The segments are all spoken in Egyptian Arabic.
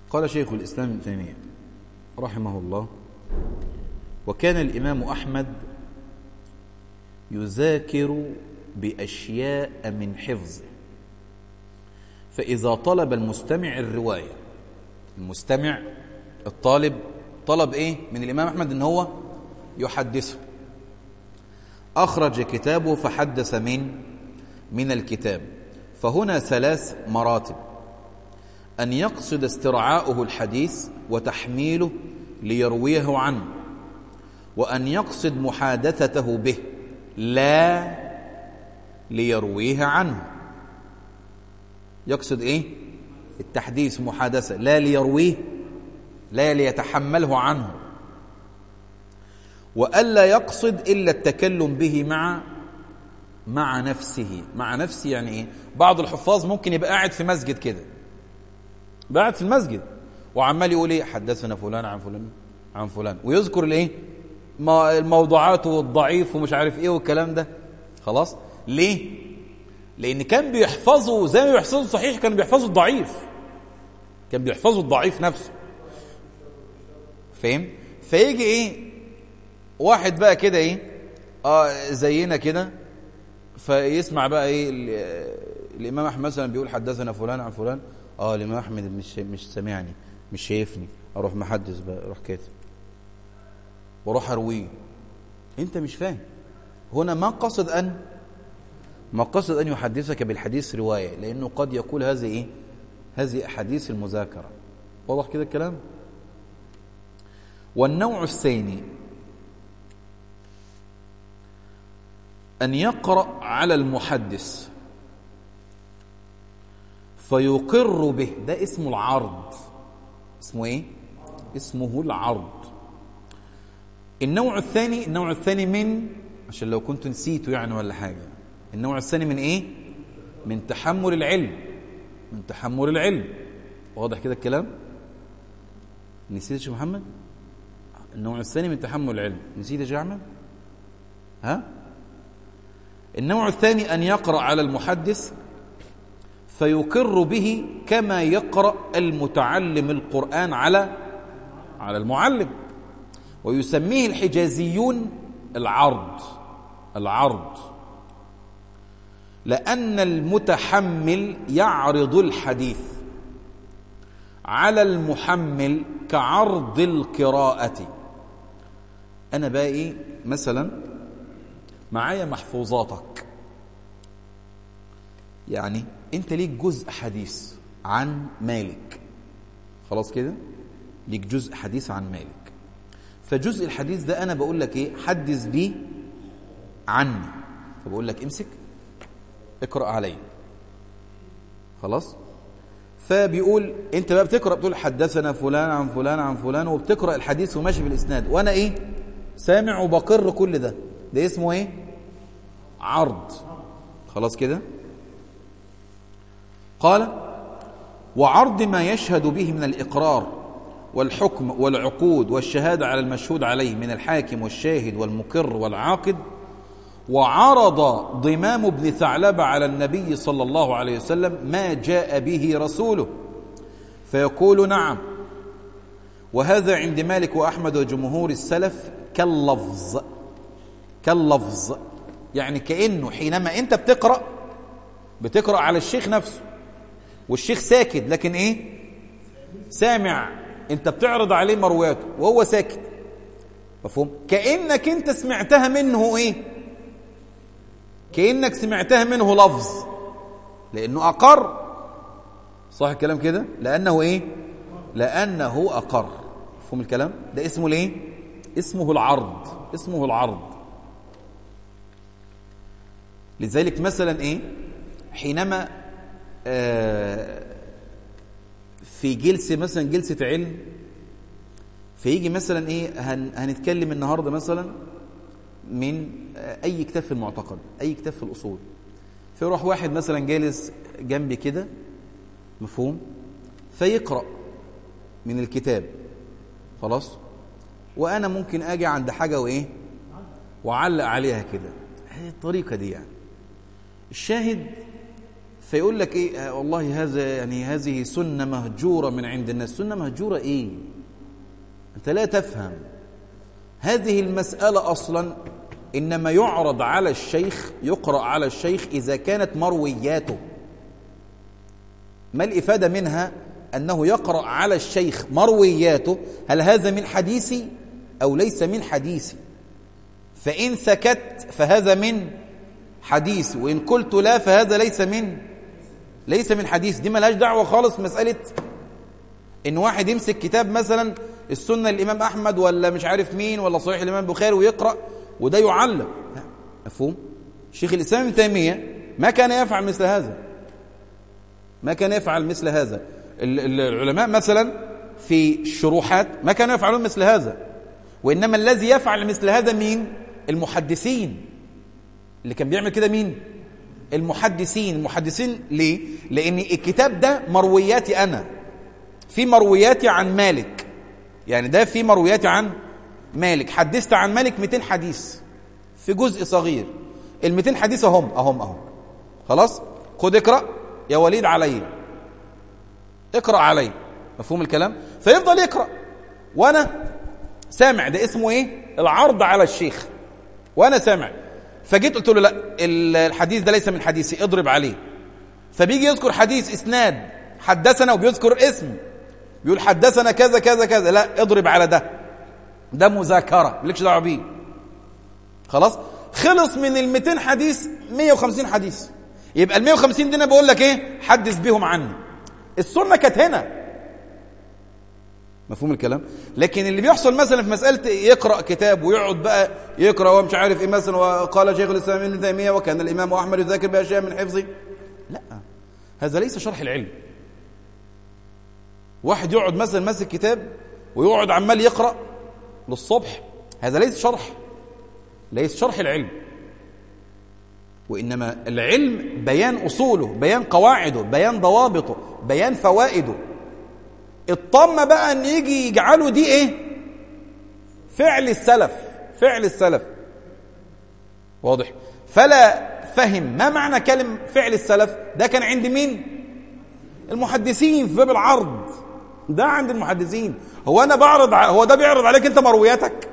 قال شيخ الإسلام ابن تيمية رحمه الله وكان الإمام أحمد يذاكر بأشياء من حفظه فإذا طلب المستمع الرواية المستمع الطالب طلب إيه من الإمام أحمد إن هو يحدثه أخرج كتابه فحدث من من الكتاب فهنا ثلاث مراتب أن يقصد استرعاؤه الحديث وتحميله ليرويه عنه وأن يقصد محادثته به لا ليرويه عنه يقصد إيه التحديث محادثة لا ليرويه لا ليتحمله عنه وألا يقصد إلا التكلم به مع مع نفسه مع نفسه يعني إيه بعض الحفاظ ممكن يبقى قاعد في مسجد كده قاعد في المسجد وعمال يقول ايه حدثنا فلان عن فلان عن فلان ويذكر الايه الموضوعات والضعيف ومش عارف ايه والكلام ده خلاص ليه لان كان بيحفظوا زي ما بيحفظوا الصحيح كان بيحفظوا الضعيف كان بيحفظوا الضعيف نفسه فاهم فيجي ايه واحد بقى كده ايه اه زينا كده فيسمع بقى ايه الامام احمد مثلا بيقول حدثنا فلان عن فلان اه الامام احمد مش مش سامعني مش شايفني اروح محدث بقى اروح كاتب واروح ارويه انت مش فاهم هنا ما قصد ان ما قصد ان يحدثك بالحديث روايه لانه قد يقول هذه ايه هذه احاديث المذاكره واضح كده الكلام والنوع الثاني ان يقرا على المحدث فيقر به ده اسمه العرض اسمه ايه اسمه العرض النوع الثاني النوع الثاني من عشان لو كنت نسيته يعني ولا حاجه النوع الثاني من ايه من تحمل العلم من تحمل العلم واضح كده الكلام نسيت يا شيخ محمد النوع الثاني من تحمل العلم نسيت يا شيخ احمد ها النوع الثاني ان يقرا على المحدث فيقر به كما يقرأ المتعلم القرآن على على المعلم ويسميه الحجازيون العرض العرض لأن المتحمل يعرض الحديث على المحمل كعرض القراءة أنا بقى إيه مثلا معايا محفوظاتك يعني انت ليك جزء حديث عن مالك خلاص كده ليك جزء حديث عن مالك فجزء الحديث ده انا بقول لك ايه حدث بيه عني فبقول لك امسك اقرا علي خلاص فبيقول انت بقى بتقرا بتقول حدثنا فلان عن فلان عن فلان وبتقرا الحديث وماشي في الاسناد وانا ايه سامع وبقر كل ده ده اسمه ايه عرض خلاص كده قال وعرض ما يشهد به من الإقرار والحكم والعقود والشهادة على المشهود عليه من الحاكم والشاهد والمقر والعاقد وعرض ضمام بن ثعلبة على النبي صلى الله عليه وسلم ما جاء به رسوله فيقول نعم وهذا عند مالك وأحمد وجمهور السلف كاللفظ كاللفظ يعني كأنه حينما أنت بتقرأ بتقرأ على الشيخ نفسه والشيخ ساكت لكن ايه سامع انت بتعرض عليه مروياته وهو ساكت مفهوم كانك انت سمعتها منه ايه كانك سمعتها منه لفظ لانه اقر صح الكلام كده لانه ايه لانه اقر مفهوم الكلام ده اسمه الايه اسمه العرض اسمه العرض لذلك مثلا ايه حينما في جلسة مثلا جلسة علم فيجي مثلا ايه هن هنتكلم النهارده مثلا من اي كتاب في المعتقد اي كتاب في الاصول فيروح واحد مثلا جالس جنبي كده مفهوم فيقرا من الكتاب خلاص وانا ممكن اجي عند حاجه وايه واعلق عليها كده هي الطريقه دي يعني الشاهد فيقول لك ايه آه والله هذا يعني هذه سنه مهجوره من عند الناس سنه مهجوره ايه انت لا تفهم هذه المساله اصلا انما يعرض على الشيخ يقرا على الشيخ اذا كانت مروياته ما الافاده منها انه يقرا على الشيخ مروياته هل هذا من حديثي او ليس من حديثي فان سكت فهذا من حديث وان قلت لا فهذا ليس من ليس من حديث دي ملهاش دعوه خالص مساله ان واحد يمسك كتاب مثلا السنه الامام احمد ولا مش عارف مين ولا صحيح الامام البخاري ويقرا وده يعلق مفهوم شيخ الاسلام ابن تيميه ما كان يفعل مثل هذا ما كان يفعل مثل هذا العلماء مثلا في الشروحات ما كانوا يفعلون مثل هذا وانما الذي يفعل مثل هذا مين المحدثين اللي كان بيعمل كده مين المحدثين المحدثين ليه لان الكتاب ده مروياتي انا في مروياتي عن مالك يعني ده في مروياتي عن مالك حدثت عن مالك 200 حديث في جزء صغير ال 200 حديث اهم اهم اهم خلاص خد اقرا يا وليد علي اقرا علي مفهوم الكلام فيفضل يقرا وانا سامع ده اسمه ايه العرض على الشيخ وانا سامع فجيت قلت له لا الحديث ده ليس من حديثي اضرب عليه فبيجي يذكر حديث اسناد حدثنا وبيذكر اسم بيقول حدثنا كذا كذا كذا لا اضرب على ده ده مذاكره مالكش دعوه بيه خلاص خلص من ال 200 حديث 150 حديث يبقى ال 150 دي انا بقول لك ايه حدث بيهم عني السنه كانت هنا مفهوم الكلام لكن اللي بيحصل مثلا في مساله يقرا كتاب ويقعد بقى يقرا ومش عارف ايه مثلا وقال شيخ الاسلام ابن تيميه وكان الامام احمد يذاكر باشياء من حفظه لا هذا ليس شرح العلم واحد يقعد مثلا ماسك كتاب ويقعد عمال يقرا للصبح هذا ليس شرح ليس شرح العلم وانما العلم بيان اصوله بيان قواعده بيان ضوابطه بيان فوائده الطمه بقى ان يجي يجعلوا دي ايه فعل السلف فعل السلف واضح فلا فهم ما معنى كلمة فعل السلف ده كان عند مين المحدثين في باب العرض ده عند المحدثين هو انا بعرض هو ده بيعرض عليك انت مروياتك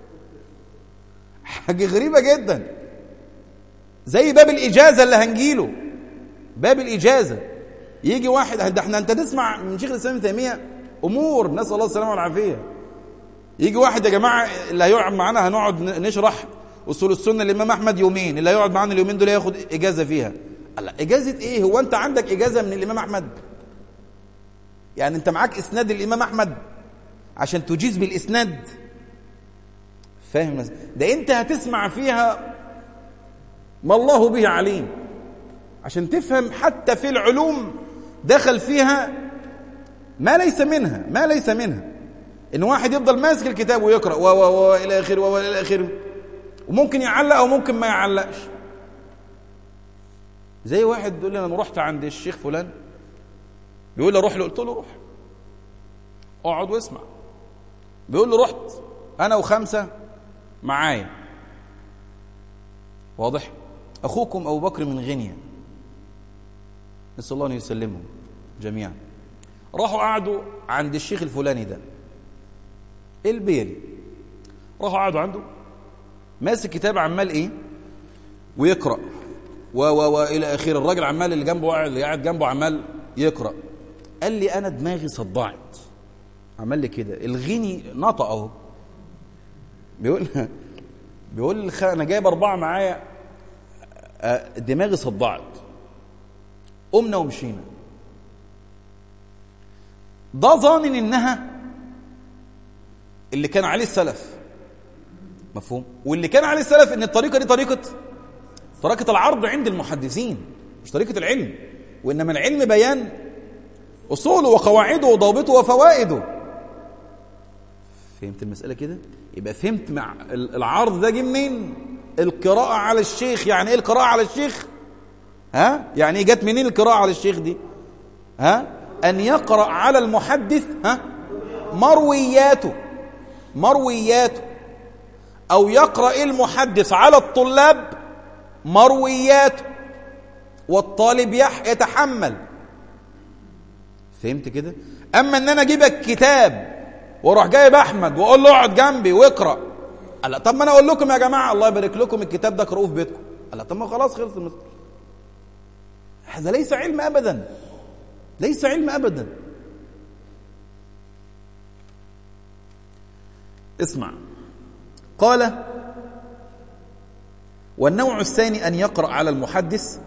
حاجه غريبه جدا زي باب الاجازه اللي هنجيله باب الاجازه يجي واحد ده احنا انت تسمع من شيخ الاسلام ابن تيميه امور نسال الله السلامه والعافيه يجي واحد يا جماعه اللي هيقعد معانا هنقعد نشرح اصول السنه الامام احمد يومين اللي هيقعد معانا اليومين دول ياخد اجازه فيها الله اجازه ايه هو انت عندك اجازه من الامام احمد يعني انت معاك اسناد الامام احمد عشان تجيز بالاسناد فاهم ده انت هتسمع فيها ما الله به عليم عشان تفهم حتى في العلوم دخل فيها ما ليس منها ما ليس منها ان واحد يفضل ماسك الكتاب ويقرا و و و الى اخره و الى اخره وممكن يعلق او ممكن ما يعلقش زي واحد يقول لي انا رحت عند الشيخ فلان بيقول لي روح له قلت له روح اقعد واسمع بيقول له رحت انا وخمسه معايا واضح اخوكم ابو بكر من غينيا نسال الله ان يسلمهم جميعا راحوا قعدوا عند الشيخ الفلاني ده البيلي راحوا قعدوا عنده ماسك كتاب عمال ايه ويقرا و و و الى اخره الراجل عمال اللي جنبه قاعد اللي قاعد جنبه عمال يقرا قال لي انا دماغي صدعت عمل لي كده الغيني نطق اهو بيقول بيقول الخ... انا جايب اربعه معايا دماغي صدعت قمنا ومشينا ده ظانن انها اللي كان عليه السلف مفهوم واللي كان عليه السلف ان الطريقه دي طريقه طريقه العرض عند المحدثين مش طريقه العلم وانما العلم بيان اصوله وقواعده وضوابطه وفوائده فهمت المساله كده يبقى فهمت مع العرض ده جه منين القراءه على الشيخ يعني ايه القراءه على الشيخ ها يعني ايه جت منين القراءه على الشيخ دي ها ان يقرا على المحدث ها مروياته مروياته او يقرا المحدث على الطلاب مروياته والطالب يح يتحمل فهمت كده اما ان انا اجيبك كتاب واروح جايب احمد واقول له اقعد جنبي واقرا قال طب ما انا اقول لكم يا جماعه الله يبارك لكم الكتاب ده اقروه في بيتكم قال طب ما خلاص خلص المسألة هذا ليس علم ابدا ليس علم ابدا اسمع قال والنوع الثاني أن يقرأ على المحدث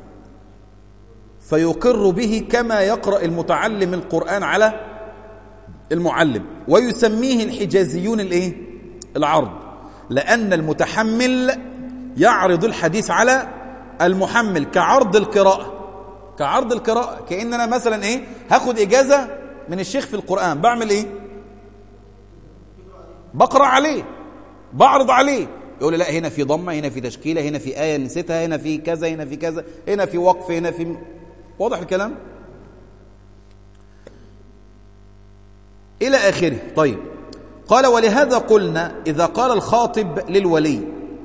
فيقر به كما يقرأ المتعلم القرآن على المعلم ويسميه الحجازيون الايه العرض لأن المتحمل يعرض الحديث على المحمل كعرض القراءة كعرض القراءة كأن أنا مثلا إيه هاخد إجازة من الشيخ في القرآن بعمل إيه بقرأ عليه بعرض عليه يقول لي لا هنا في ضمة هنا في تشكيلة هنا في آية نسيتها هنا في كذا هنا في كذا هنا في وقف هنا في واضح الكلام إلى آخره طيب قال ولهذا قلنا إذا قال الخاطب للولي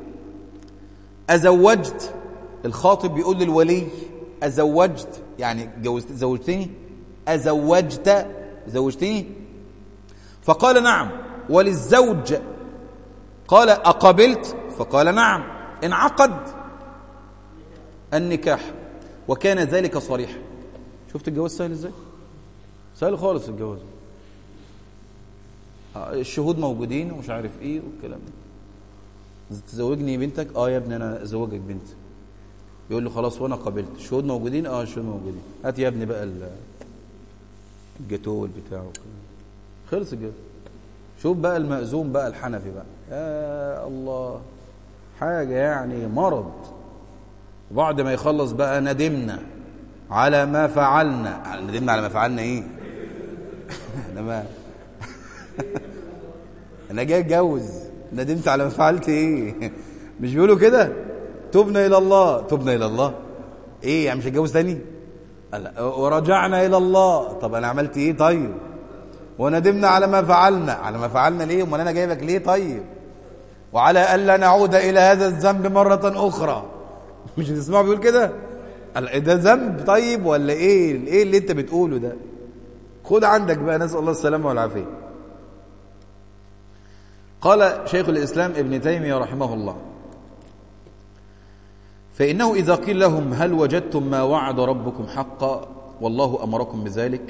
أزوجت الخاطب بيقول للولي أزوجت يعني جوزت زوجتني أزوجت زوجتني فقال نعم وللزوج قال أقبلت فقال نعم انعقد النكاح وكان ذلك صريحا شفت الجواز سهل ازاي سهل خالص الجواز الشهود موجودين ومش عارف ايه والكلام ده تزوجني بنتك اه يا ابني انا ازوجك بنتي يقول له خلاص وانا قبلت الشهود موجودين اه الشهود موجودين هات يا ابني بقى الجاتو بتاعه خلص الجواز شوف بقى المأذون بقى الحنفي بقى يا الله حاجة يعني مرض وبعد ما يخلص بقى ندمنا على ما فعلنا ندمنا على ما فعلنا ايه انا ما انا جاي اتجوز ندمت على ما فعلت ايه مش بيقولوا كده تبنا الى الله تبنا الى الله ايه يعني مش هتجوز تاني لا ورجعنا الى الله طب انا عملت ايه طيب وندمنا على ما فعلنا على ما فعلنا ليه امال انا جايبك ليه طيب وعلى الا نعود الى هذا الذنب مره اخرى مش تسمعوا بيقول كده ده ذنب طيب ولا ايه ايه اللي انت بتقوله ده خد عندك بقى نسال الله السلامه والعافيه قال شيخ الاسلام ابن تيميه رحمه الله فانه اذا قيل لهم هل وجدتم ما وعد ربكم حقا والله امركم بذلك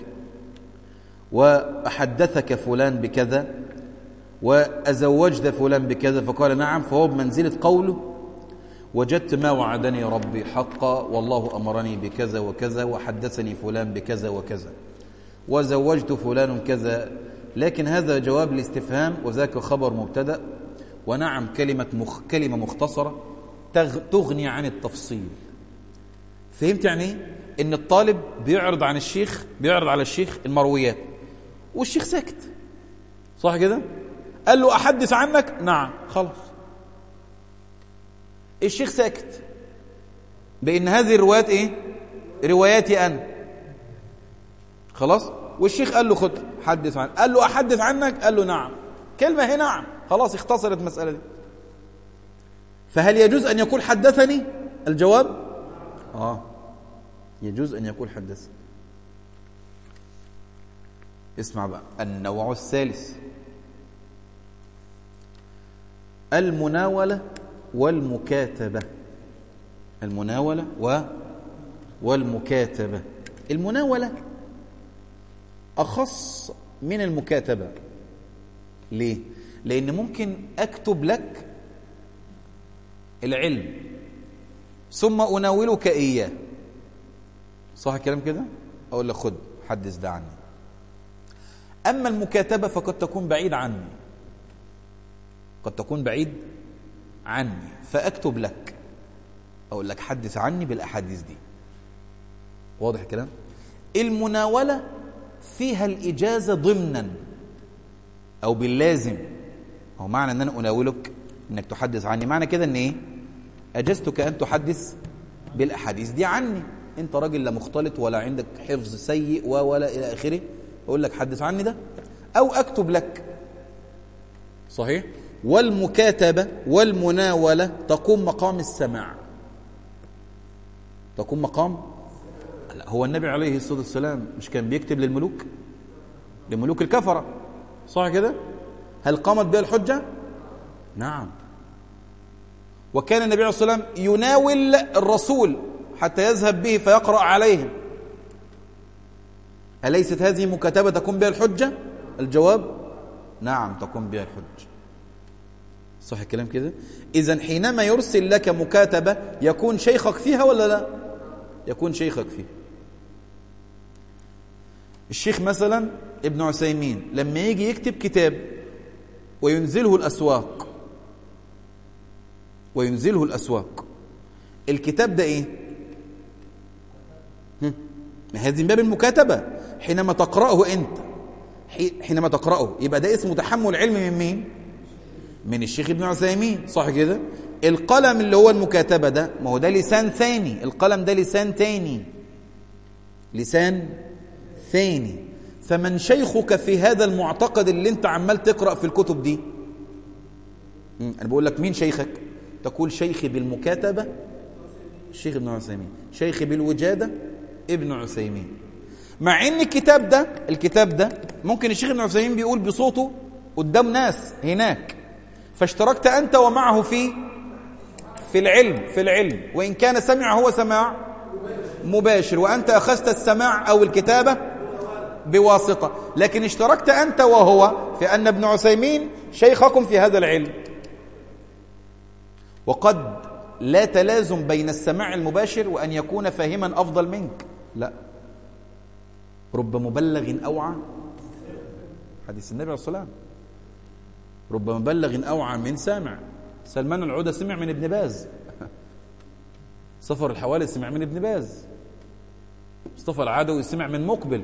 وأحدثك فلان بكذا وأزوجت فلان بكذا فقال نعم فهو بمنزلة قوله وجدت ما وعدني ربي حقا والله أمرني بكذا وكذا وحدثني فلان بكذا وكذا وزوجت فلان كذا لكن هذا جواب الاستفهام وذاك خبر مبتدأ ونعم كلمة مخ كلمة مختصرة تغني عن التفصيل فهمت يعني ايه؟ ان الطالب بيعرض عن الشيخ بيعرض على الشيخ المرويات والشيخ ساكت صح كده قال له احدث عنك نعم خلاص الشيخ ساكت بان هذه الروايات ايه رواياتي انا خلاص والشيخ قال له خد حدث عنك قال له احدث عنك قال له نعم كلمه هي نعم خلاص اختصرت المساله دي فهل يجوز ان يقول حدثني الجواب اه يجوز ان يقول حدثني اسمع بقى النوع الثالث المناولة والمكاتبة المناولة و والمكاتبة المناولة أخص من المكاتبة ليه؟ لأن ممكن أكتب لك العلم ثم أناولك إياه صح الكلام كده؟ أقول لك خد حدث ده عني أما المكاتبة فقد تكون بعيد عني قد تكون بعيد عني فأكتب لك أقول لك حدث عني بالأحاديث دي واضح الكلام المناولة فيها الإجازة ضمنا أو باللازم هو معنى أن أنا أناولك أنك تحدث عني معنى كده أن إيه أجزتك أن تحدث بالأحاديث دي عني أنت راجل لا مختلط ولا عندك حفظ سيء ولا إلى آخره أقول لك حدث عني ده أو أكتب لك صحيح والمكاتبة والمناولة تقوم مقام السماع تقوم مقام لا هو النبي عليه الصلاة والسلام مش كان بيكتب للملوك لملوك الكفرة صح كده هل قامت بها الحجة نعم وكان النبي عليه الصلاة والسلام يناول الرسول حتى يذهب به فيقرأ عليهم أليست هذه مكاتبة تكون بها الحجة الجواب نعم تكون بها الحجة صح الكلام كده إذا حينما يرسل لك مكاتبة يكون شيخك فيها ولا لا يكون شيخك فيها الشيخ مثلا ابن عثيمين لما يجي يكتب كتاب وينزله الأسواق وينزله الأسواق الكتاب ده إيه هذه من باب المكاتبة حينما تقرأه أنت حينما تقرأه يبقى ده اسمه تحمل علم من مين من الشيخ ابن عثيمين صح كده القلم اللي هو المكاتبة ده ما هو ده لسان ثاني القلم ده لسان ثاني لسان ثاني فمن شيخك في هذا المعتقد اللي انت عمال تقرأ في الكتب دي انا بقول لك مين شيخك تقول شيخي بالمكاتبة الشيخ ابن عثيمين شيخي بالوجادة ابن عثيمين مع ان الكتاب ده الكتاب ده ممكن الشيخ ابن عثيمين بيقول بصوته قدام ناس هناك فاشتركت انت ومعه في في العلم في العلم وان كان سمع هو سماع مباشر وانت اخذت السماع او الكتابه بواسطه لكن اشتركت انت وهو في ان ابن عثيمين شيخكم في هذا العلم وقد لا تلازم بين السماع المباشر وان يكون فاهما افضل منك لا رب مبلغ أوعى حديث النبي عليه الصلاة والسلام رب مبلغ أوعى من سامع سلمان العودة سمع من ابن باز صفر الحوالي سمع من ابن باز مصطفى العدوي سمع من مقبل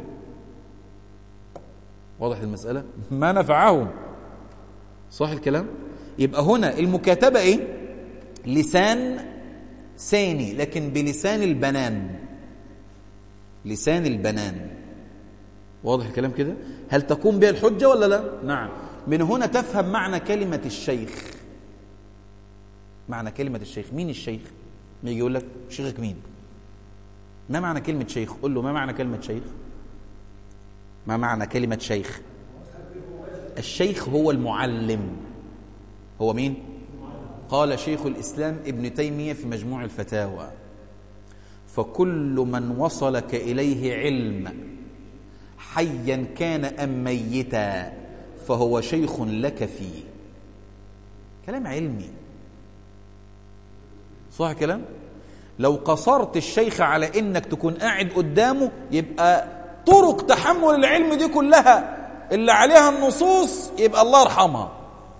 واضح المسألة ما نفعهم صح الكلام يبقى هنا المكاتبة ايه لسان ثاني لكن بلسان البنان لسان البنان واضح الكلام كده هل تقوم بها الحجة ولا لا نعم من هنا تفهم معنى كلمة الشيخ معنى كلمة الشيخ مين الشيخ يجي يقول لك شيخك مين ما معنى كلمة شيخ قل له ما معنى كلمة شيخ ما معنى كلمة شيخ الشيخ هو المعلم هو مين قال شيخ الإسلام ابن تيمية في مجموع الفتاوى فكل من وصلك إليه علم حيا كان أم ميتا فهو شيخ لك فيه كلام علمي صح كلام لو قصرت الشيخ على انك تكون قاعد قدامه يبقى طرق تحمل العلم دي كلها اللي عليها النصوص يبقى الله يرحمها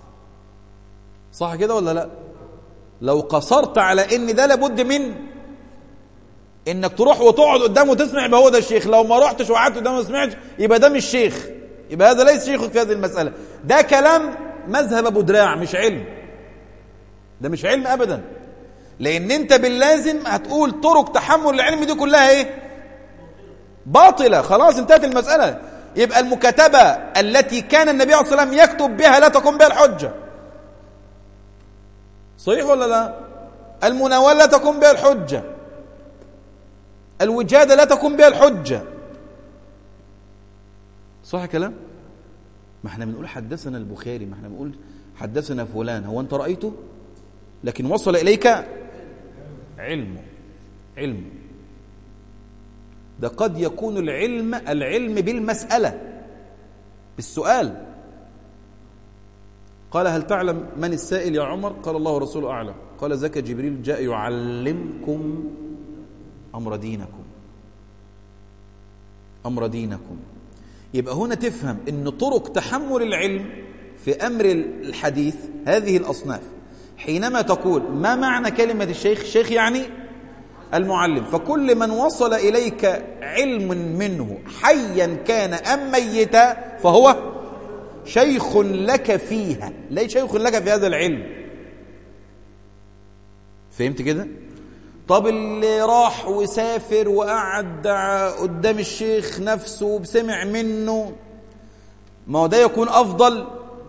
صح كده ولا لا لو قصرت على ان ده لابد من انك تروح وتقعد قدامه وتسمع يبقى هو ده الشيخ لو ما رحتش وقعدت قدامه وما سمعتش يبقى ده مش شيخ يبقى هذا ليس شيخك في هذه المسألة ده كلام مذهب ابو دراع مش علم ده مش علم ابدا لان انت باللازم هتقول طرق تحمل العلم دي كلها ايه باطلة خلاص انتهت المسألة يبقى المكاتبة التي كان النبي عليه الصلاة والسلام يكتب بها لا تقوم بها الحجة صحيح ولا لا المناولة لا تقوم بها الحجة الوجادة لا تكون بها الحجة صح كلام ما احنا بنقول حدثنا البخاري ما احنا بنقول حدثنا فلان هو انت رأيته لكن وصل إليك علمه علمه ده قد يكون العلم العلم بالمسألة بالسؤال قال هل تعلم من السائل يا عمر قال الله ورسوله أعلم قال ذاك جبريل جاء يعلمكم أمر دينكم أمر دينكم يبقى هنا تفهم أن طرق تحمل العلم في أمر الحديث هذه الأصناف حينما تقول ما معنى كلمة الشيخ الشيخ يعني المعلم فكل من وصل إليك علم منه حيا كان أم ميتا فهو شيخ لك فيها ليس شيخ لك في هذا العلم فهمت كده طب اللي راح وسافر وقعد قدام الشيخ نفسه وسمع منه ما هو ده يكون أفضل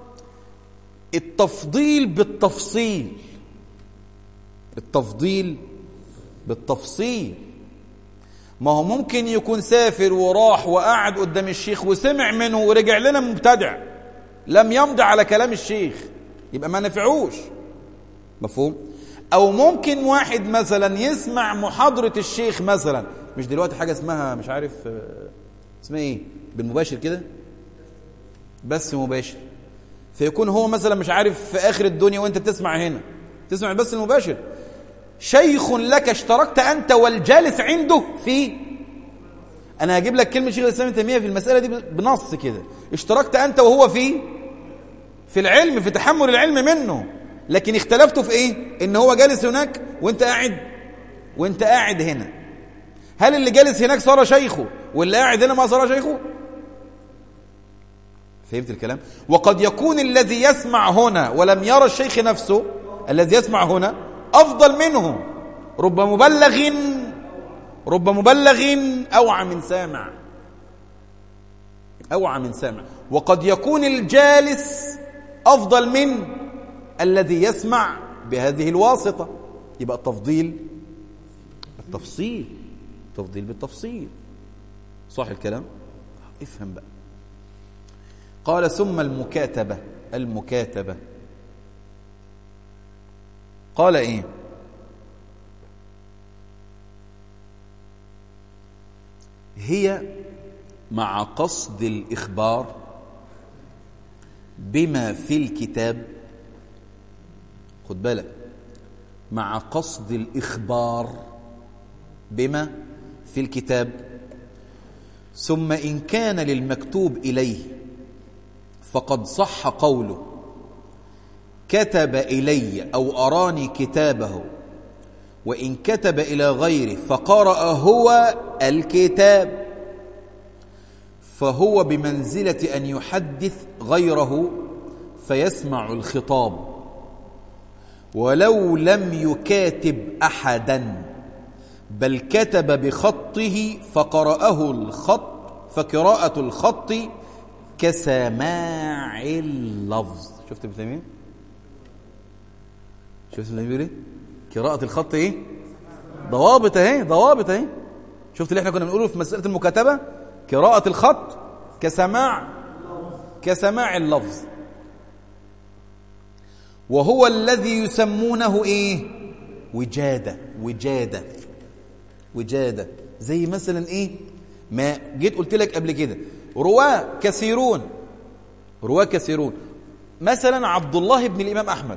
التفضيل بالتفصيل التفضيل بالتفصيل ما هو ممكن يكون سافر وراح وقعد قدام الشيخ وسمع منه ورجع لنا مبتدع لم يمضي على كلام الشيخ يبقى ما نفعوش مفهوم او ممكن واحد مثلا يسمع محاضرة الشيخ مثلا مش دلوقتي حاجة اسمها مش عارف آه، اسمها ايه بالمباشر كده بس مباشر فيكون هو مثلا مش عارف في اخر الدنيا وانت بتسمع هنا تسمع بس المباشر شيخ لك اشتركت انت والجالس عنده في انا هجيب لك كلمه شيخ الاسلام ابن تيميه في المساله دي بنص كده اشتركت انت وهو في في العلم في تحمل العلم منه لكن اختلفتوا في ايه ان هو جالس هناك وانت قاعد وانت قاعد هنا هل اللي جالس هناك صار شيخه واللي قاعد هنا ما صار شيخه فهمت الكلام وقد يكون الذي يسمع هنا ولم يرى الشيخ نفسه الذي يسمع هنا أفضل منه رب مبلغ رب مبلغ أوعى من سامع أوعى من سامع وقد يكون الجالس أفضل من الذي يسمع بهذه الواسطة يبقى التفضيل التفصيل تفضيل بالتفصيل صح الكلام افهم بقى قال ثم المكاتبة المكاتبة قال ايه هي مع قصد الإخبار بما في الكتاب خد بالك مع قصد الإخبار بما في الكتاب ثم إن كان للمكتوب إليه فقد صح قوله كتب إلي أو أراني كتابه وإن كتب إلى غيره فقرأ هو الكتاب فهو بمنزلة أن يحدث غيره فيسمع الخطاب ولو لم يكاتب أحدا بل كتب بخطه فقرأه الخط فقراءة الخط كسماع اللفظ شفت ابن تيميه شفت ابن تيميه قراءه الخط ايه ضوابط اهي ضوابط اهي شفت اللي احنا كنا بنقوله في مساله المكاتبه قراءه الخط كسماع كسماع اللفظ وهو الذي يسمونه ايه وجاده وجاده وجاده زي مثلا ايه ما جيت قلت لك قبل كده رواه كثيرون رواه كثيرون مثلا عبد الله بن الإمام أحمد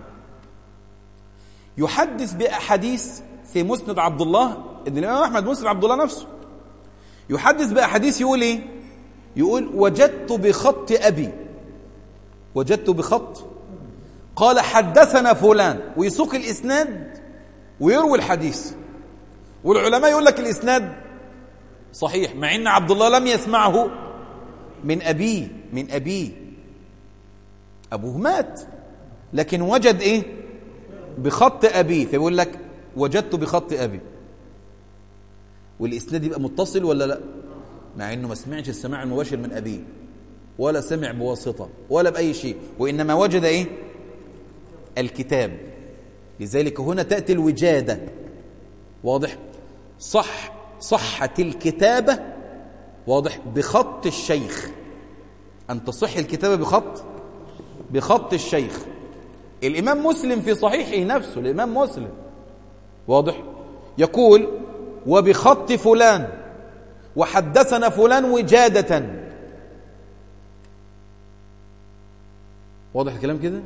يحدث بأحاديث في مسند عبد الله ابن الإمام أحمد مسند عبد الله نفسه يحدث بأحاديث يقول إيه يقول وجدت بخط أبي وجدت بخط قال حدثنا فلان ويسوق الإسناد ويروي الحديث والعلماء يقول لك الإسناد صحيح مع ان عبد الله لم يسمعه من أبيه من أبيه أبوه مات لكن وجد إيه بخط أبيه فيقول لك وجدت بخط أبي والإسناد يبقى متصل ولا لا مع أنه ما سمعش السماع المباشر من أبيه ولا سمع بواسطة ولا بأي شيء وإنما وجد إيه الكتاب لذلك هنا تأتي الوجادة واضح صح صحة الكتابة واضح بخط الشيخ أن تصح الكتابة بخط بخط الشيخ الإمام مسلم في صحيحه نفسه الإمام مسلم واضح يقول وبخط فلان وحدثنا فلان وجادة واضح الكلام كده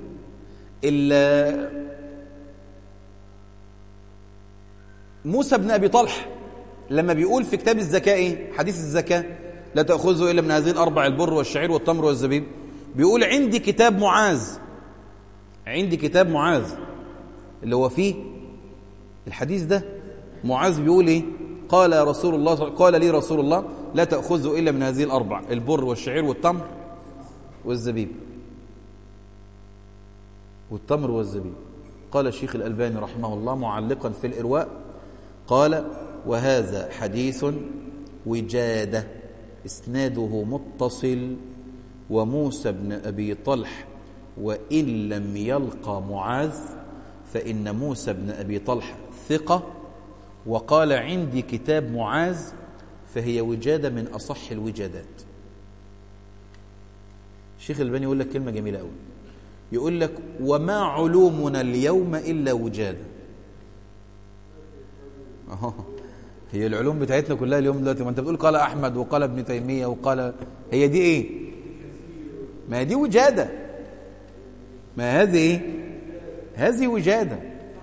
موسى بن أبي طلح لما بيقول في كتاب الزكاة إيه؟ حديث الزكاة لا تأخذه إلا من هذه الأربع البر والشعير والتمر والزبيب بيقول عندي كتاب معاذ عندي كتاب معاذ اللي هو فيه الحديث ده معاذ بيقول ايه قال رسول الله قال لي رسول الله لا تأخذه إلا من هذه الأربع البر والشعير والتمر والزبيب والتمر والزبيب قال الشيخ الألباني رحمه الله معلقا في الإرواء قال وهذا حديث وجادة إسناده متصل وموسى بن أبي طلح وإن لم يلقى معاذ فإن موسى بن أبي طلح ثقة وقال عندي كتاب معاذ فهي وجادة من أصح الوجادات الشيخ الباني يقول لك كلمة جميلة قوي يقول لك وما علومنا اليوم إلا وجادة أهو هي العلوم بتاعتنا كلها اليوم دلوقتي ما انت بتقول قال احمد وقال ابن تيميه وقال هي دي ايه ما هي دي وجاده ما هذه ايه هذه وجاده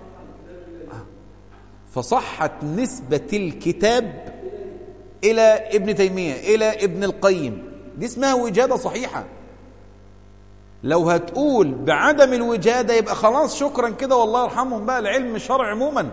فصحت نسبه الكتاب الى ابن تيميه الى ابن القيم دي اسمها وجاده صحيحه لو هتقول بعدم الوجاده يبقى خلاص شكرا كده والله يرحمهم بقى العلم الشرع عموما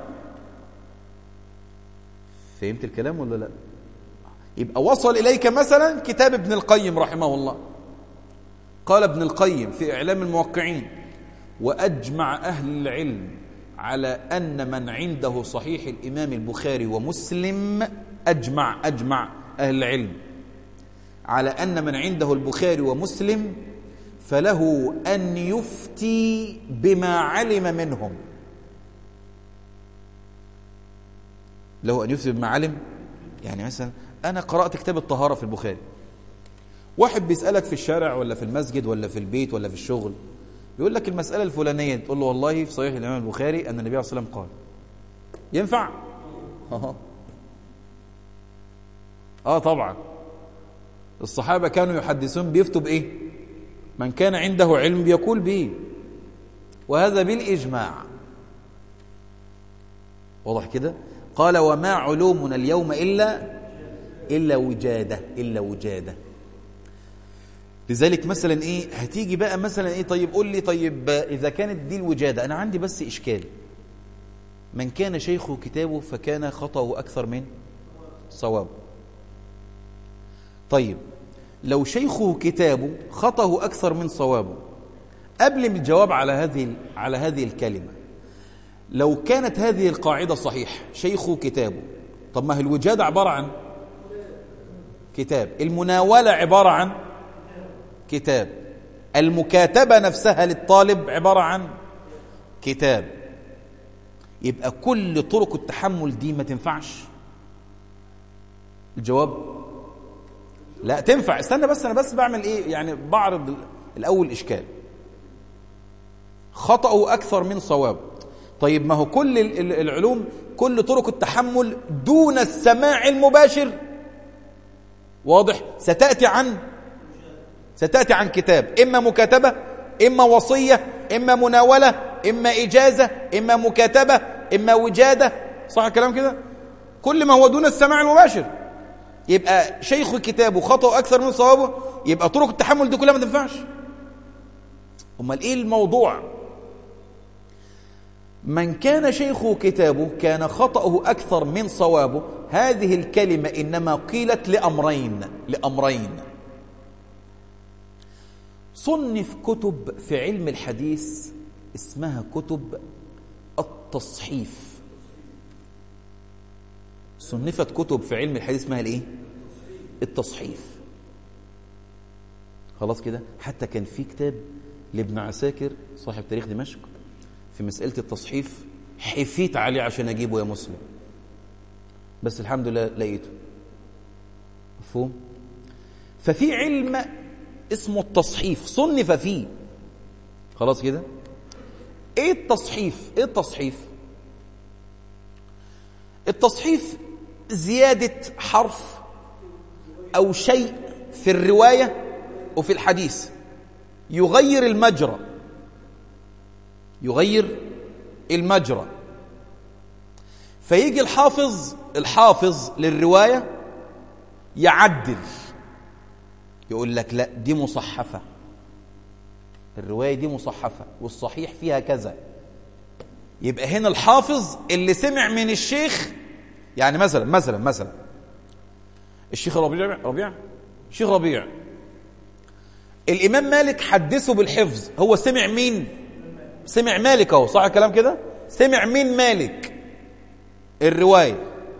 فهمت الكلام ولا لا يبقى وصل إليك مثلا كتاب ابن القيم رحمه الله قال ابن القيم في إعلام الموقعين وأجمع أهل العلم على أن من عنده صحيح الإمام البخاري ومسلم أجمع أجمع أهل العلم على أن من عنده البخاري ومسلم فله أن يفتي بما علم منهم له أن يفتي بما علم يعني مثلا أنا قرأت كتاب الطهارة في البخاري واحد بيسألك في الشارع ولا في المسجد ولا في البيت ولا في الشغل يقول لك المسألة الفلانية تقول له والله في صحيح الإمام البخاري أن النبي عليه الصلاة والسلام قال ينفع؟ آه. آه طبعا الصحابة كانوا يحدثون بيفتوا بإيه؟ من كان عنده علم بيقول به وهذا بالإجماع واضح كده؟ قال وما علومنا اليوم إلا إلا وجادة إلا وجادة لذلك مثلا إيه هتيجي بقى مثلا إيه طيب قول لي طيب إذا كانت دي الوجادة أنا عندي بس إشكال من كان شيخه كتابه فكان خطأه أكثر من صوابه طيب لو شيخه كتابه خطأه أكثر من صوابه قبل من الجواب على هذه على هذه الكلمة لو كانت هذه القاعدة صحيح شيخه كتابه طب ما هي الوجادة عبارة عن كتاب المناولة عبارة عن كتاب المكاتبة نفسها للطالب عبارة عن كتاب يبقى كل طرق التحمل دي ما تنفعش الجواب لا تنفع استنى بس انا بس بعمل ايه يعني بعرض الاول اشكال خطأه اكثر من صوابه طيب ما هو كل العلوم كل طرق التحمل دون السماع المباشر واضح ستأتي عن ستأتي عن كتاب إما مكاتبة إما وصية إما مناولة إما إجازة إما مكاتبة إما وجادة صح الكلام كده كل ما هو دون السماع المباشر يبقى شيخ كتابه خطأ أكثر من صوابه يبقى طرق التحمل دي كلها ما تنفعش امال ايه الموضوع من كان شيخه كتابه كان خطأه أكثر من صوابه هذه الكلمة إنما قيلت لأمرين لأمرين صنف كتب في علم الحديث اسمها كتب التصحيف صنفت كتب في علم الحديث اسمها الايه التصحيف خلاص كده حتى كان في كتاب لابن عساكر صاحب تاريخ دمشق في مسألة التصحيف حفيت عليه عشان أجيبه يا مسلم بس الحمد لله لقيته مفهوم ففي علم اسمه التصحيف صنف فيه خلاص كده ايه التصحيف ايه التصحيف التصحيف زيادة حرف أو شيء في الرواية وفي الحديث يغير المجرى يغير المجرى فيجي الحافظ الحافظ للرواية يعدل يقول لك لا دي مصحفة الرواية دي مصحفة والصحيح فيها كذا يبقى هنا الحافظ اللي سمع من الشيخ يعني مثلا مثلا مثلا الشيخ ربيع ربيع الشيخ ربيع الإمام مالك حدثه بالحفظ هو سمع مين سمع مالك اهو صح الكلام كده سمع مين مالك الرواية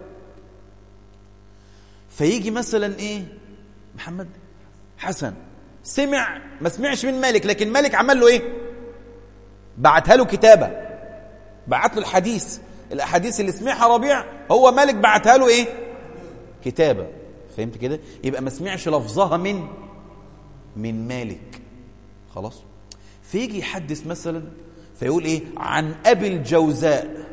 فيجي مثلا ايه محمد حسن سمع ما سمعش من مالك لكن مالك عمل له ايه بعتها له كتابة بعت له الحديث الاحاديث اللي سمعها ربيع هو مالك بعتها له ايه كتابة فهمت كده يبقى ما سمعش لفظها من من مالك خلاص فيجي يحدث مثلا فيقول ايه عن ابي الجوزاء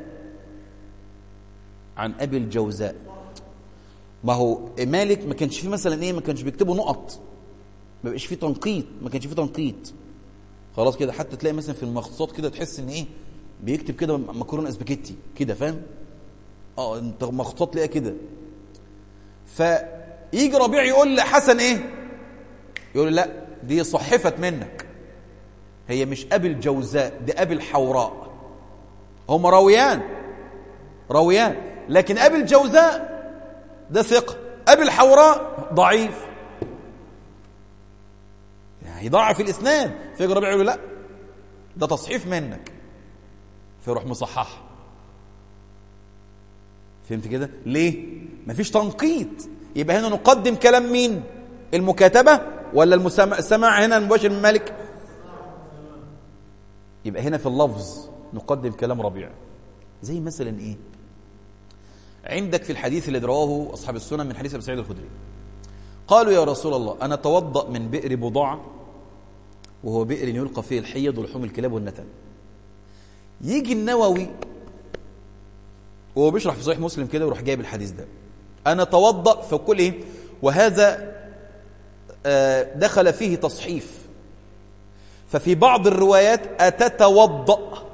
عن ابي الجوزاء ما هو مالك ما كانش فيه مثلا ايه ما كانش بيكتبوا نقط ما بقاش فيه تنقيط ما كانش فيه تنقيط خلاص كده حتى تلاقي مثلا في المخطوطات كده تحس ان ايه بيكتب كده مكرونه اسباجيتي كده فاهم اه انت مخطوطات تلاقيها كده فيجي ربيع يقول لحسن ايه يقول لا دي صحفت منك هي مش ابي الجوزاء دي ابي الحوراء هم راويان راويان لكن ابي الجوزاء ده ثقه ابي الحوراء ضعيف يعني يضعف الاسناد فيجي ربيع يقول لا ده تصحيف منك فيروح مصححها فهمت كده ليه مفيش تنقيط يبقى هنا نقدم كلام مين المكاتبة ولا السماع هنا المباشر من مالك يبقى هنا في اللفظ نقدم كلام ربيع زي مثلا ايه عندك في الحديث الذي رواه اصحاب السنن من حديث ابي سعيد الخدري قالوا يا رسول الله انا اتوضا من بئر بضاعه وهو بئر يلقى فيه الحيض ولحوم الكلاب والنتن يجي النووي وهو بيشرح في صحيح مسلم كده ويروح جايب الحديث ده انا اتوضا فكل ايه وهذا دخل فيه تصحيف ففي بعض الروايات أتتوضأ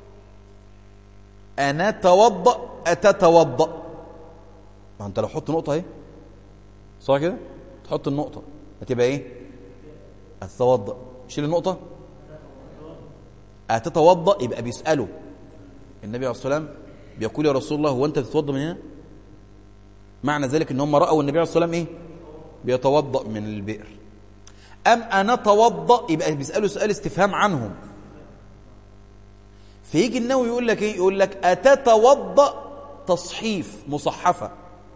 أنا توضأ أتتوضأ ما أنت لو حط نقطة اهي صح كده تحط النقطة هتبقى إيه أتتوضأ شيل النقطة أتتوضأ يبقى بيسأله النبي عليه الصلاة والسلام بيقول يا رسول الله هو أنت تتوضأ من هنا معنى ذلك ان هم رأوا النبي عليه الصلاة والسلام إيه بيتوضأ من البئر أم أنا توضأ يبقى بيسألوا سؤال استفهام عنهم فيجي النووي يقول لك إيه يقول لك أتتوضأ تصحيف مصحفة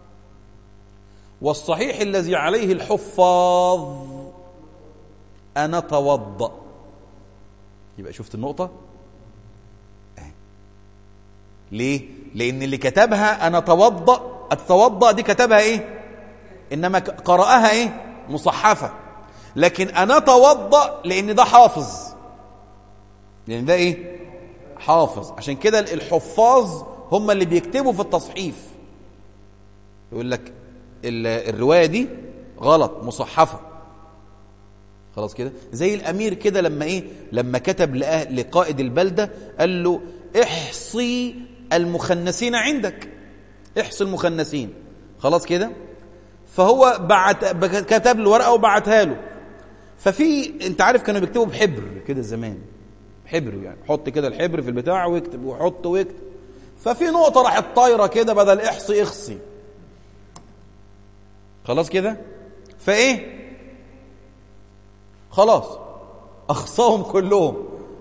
والصحيح الذي عليه الحفاظ أنا توضأ يبقى شفت النقطة أه. ليه لأن اللي كتبها أنا توضأ أتتوضأ دي كتبها إيه إنما قرأها إيه مصحفة لكن أنا توضأ لأن ده حافظ لأن ده إيه حافظ عشان كده الحفاظ هم اللي بيكتبوا في التصحيف يقول لك الرواية دي غلط مصحفة خلاص كده زي الأمير كده لما إيه لما كتب لقائد البلدة قال له احصي المخنسين عندك احصي المخنسين خلاص كده فهو بعت كتب له ورقه وبعتها له ففي انت عارف كانوا بيكتبوا بحبر كده زمان حبر يعني حط كده الحبر في البتاع واكتب وحط واكتب ففي نقطه راحت طايره كده بدل احصي اخصي خلاص كده فايه خلاص اخصاهم كلهم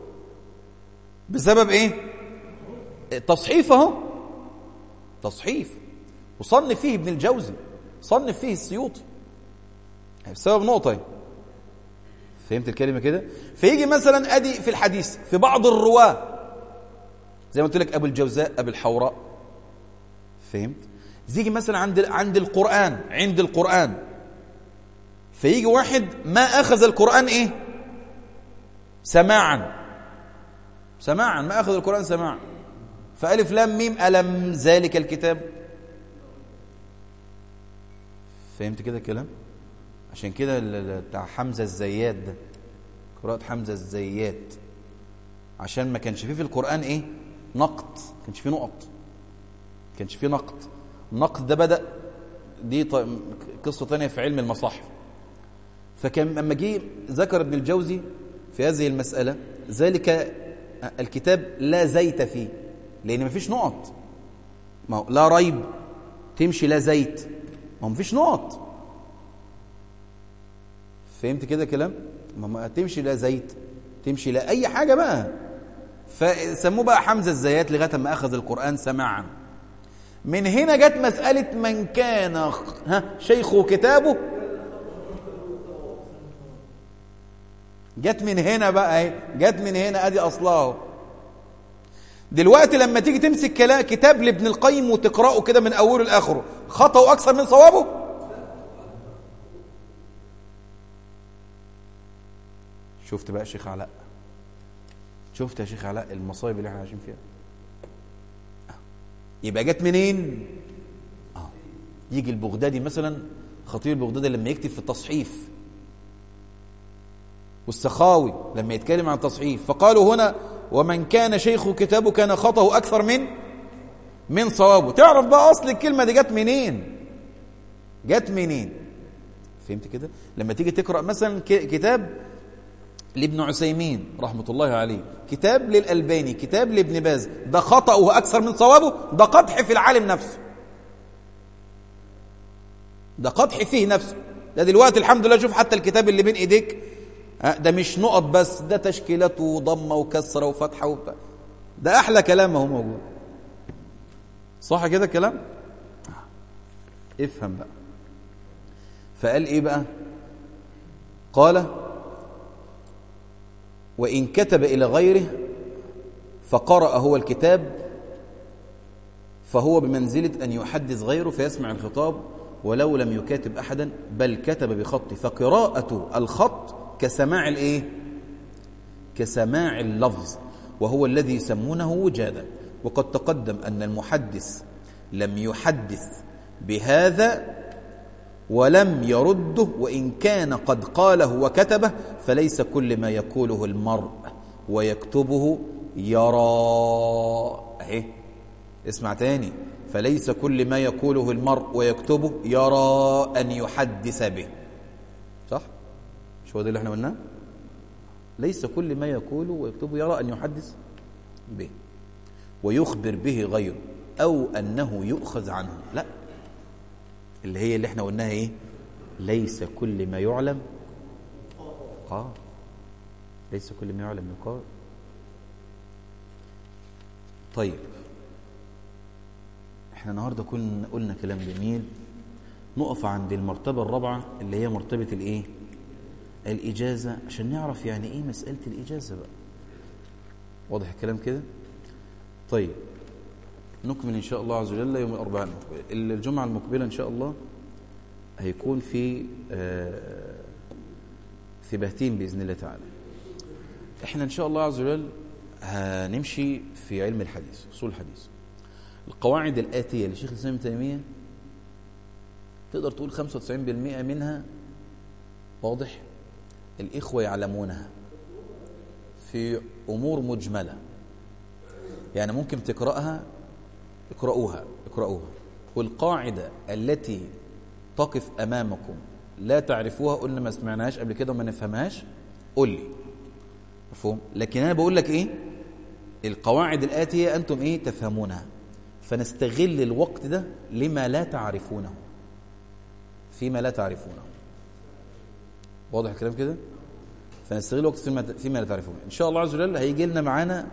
بسبب ايه تصحيف اهو تصحيف وصنف فيه ابن الجوزي صنف فيه السيوطي بسبب نقطة فهمت الكلمة كده فيجي مثلا أدي في الحديث في بعض الرواة زي ما قلت لك أبو الجوزاء أبو الحوراء فهمت يجي مثلا عند عند القرآن عند القرآن فيجي واحد ما أخذ القرآن إيه سماعا سماعا ما أخذ القرآن سماعا فألف لام ميم ألم ذلك الكتاب فهمت كده الكلام عشان كده بتاع حمزة الزيات ده قراءة حمزة الزيات عشان ما كانش فيه في القرآن ايه نقط ما كانش فيه نقط ما كانش فيه نقط النقد ده بدأ دي ط... قصة تانية في علم المصاحف فكان لما جه ذكر ابن الجوزي في هذه المسألة ذلك الكتاب لا زيت فيه لأن ما فيش نقط ما هو لا ريب تمشي لا زيت ما هو مفيش نقط فهمت كده كلام ما ما تمشي لا زيت تمشي لا اي حاجه بقى فسموه بقى حمزه الزيات لغايه ما اخذ القران سماعا من هنا جت مساله من كان ها شيخه كتابه جت من هنا بقى اهي جت من هنا ادي اصلها دلوقتي لما تيجي تمسك كتاب لابن القيم وتقراه كده من اوله لاخره خطأه اكثر من صوابه شفت بقى شيخ علاء شفت يا شيخ علاء المصايب اللي احنا عايشين فيها يبقى جت منين اه يجي البغدادي مثلا خطير البغدادي لما يكتب في التصحيف والسخاوي لما يتكلم عن التصحيف فقالوا هنا ومن كان شيخ كتابه كان خطأه أكثر من من صوابه تعرف بقى أصل الكلمة دي جت منين جت منين فهمت كده لما تيجي تقرأ مثلا كتاب لابن عثيمين رحمة الله عليه كتاب للألباني كتاب لابن باز ده خطأه أكثر من صوابه ده قدح في العالم نفسه ده قدح فيه نفسه ده دلوقتي الحمد لله شوف حتى الكتاب اللي بين ايديك ده مش نقط بس ده تشكيلات وضمه وكسره وفتحه وبتاع ده احلى كلام هو موجود صح كده الكلام افهم بقى فقال ايه بقى قال وان كتب الى غيره فقرأ هو الكتاب فهو بمنزلة أن يحدث غيره فيسمع الخطاب ولو لم يكاتب أحدا بل كتب بخط فقراءة الخط كسماع الايه كسماع اللفظ وهو الذي يسمونه وجادا وقد تقدم أن المحدث لم يحدث بهذا ولم يرده وإن كان قد قاله وكتبه فليس كل ما يقوله المرء ويكتبه يرى اهي اسمع تاني فليس كل ما يقوله المرء ويكتبه يرى أن يحدث به صح؟ مش هو ده اللي احنا قلناه؟ ليس كل ما يقوله ويكتبه يرى أن يحدث به ويخبر به غيره أو أنه يؤخذ عنه لا اللي هي اللي احنا قلناها ايه ليس كل ما يعلم قال ليس كل ما يعلم يقال طيب احنا النهارده كنا قلنا كلام جميل نقف عند المرتبة الرابعة اللي هي مرتبة الايه الإجازة عشان نعرف يعني ايه مسألة الإجازة بقى واضح الكلام كده طيب نكمل إن شاء الله عز وجل يوم الأربعاء المقبل الجمعة المقبلة إن شاء الله هيكون في في بهتين بإذن الله تعالى احنا إن شاء الله عز وجل هنمشي في علم الحديث أصول الحديث القواعد الآتية لشيخ الإسلام ابن تيمية تقدر تقول 95% منها واضح الإخوة يعلمونها في أمور مجملة يعني ممكن تقرأها اقرأوها اقرأوها والقاعدة التي تقف أمامكم لا تعرفوها قلنا ما سمعناهاش قبل كده وما نفهمهاش قول لي مفهوم لكن أنا بقول لك إيه القواعد الآتية أنتم إيه تفهمونها فنستغل الوقت ده لما لا تعرفونه فيما لا تعرفونه واضح الكلام كده فنستغل الوقت فيما, فيما لا تعرفونه إن شاء الله عز وجل هيجي لنا معانا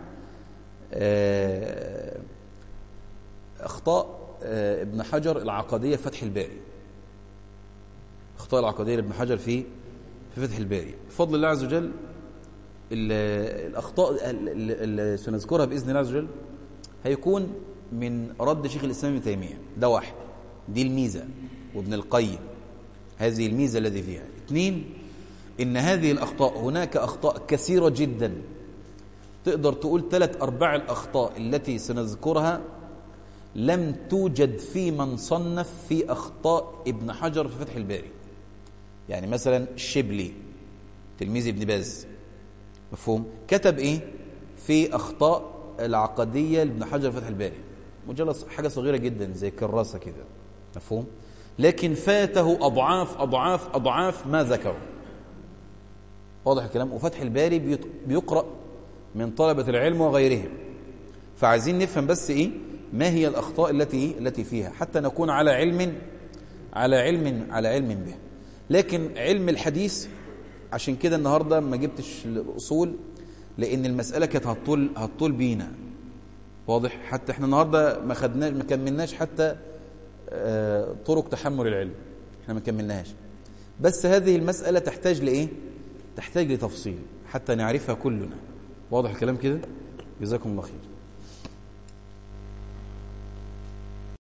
أخطاء ابن حجر العقدية فتح الباري أخطاء العقدية لابن حجر في في فتح الباري بفضل الله عز وجل الأخطاء اللي سنذكرها بإذن الله عز وجل هيكون من رد شيخ الإسلام ابن تيمية ده واحد دي الميزة وابن القيم هذه الميزة الذي فيها اثنين إن هذه الأخطاء هناك أخطاء كثيرة جدا تقدر تقول ثلاث أرباع الأخطاء التي سنذكرها لم توجد في من صنف في أخطاء ابن حجر في فتح الباري يعني مثلا الشبلي تلميذ ابن باز مفهوم كتب إيه في أخطاء العقدية لابن حجر في فتح الباري مجرد حاجة صغيرة جدا زي كراسة كده مفهوم لكن فاته أضعاف أضعاف أضعاف ما ذكروا واضح الكلام وفتح الباري بيقرأ من طلبة العلم وغيرهم فعايزين نفهم بس إيه ما هي الأخطاء التي التي فيها حتى نكون على علم على علم على علم به لكن علم الحديث عشان كده النهارده ما جبتش الأصول لأن المسألة كانت هتطول هتطول بينا واضح حتى احنا النهارده ما خدناش ما كملناش حتى اه طرق تحمل العلم احنا ما كملناهاش بس هذه المسألة تحتاج لإيه؟ تحتاج لتفصيل حتى نعرفها كلنا واضح الكلام كده جزاكم الله خير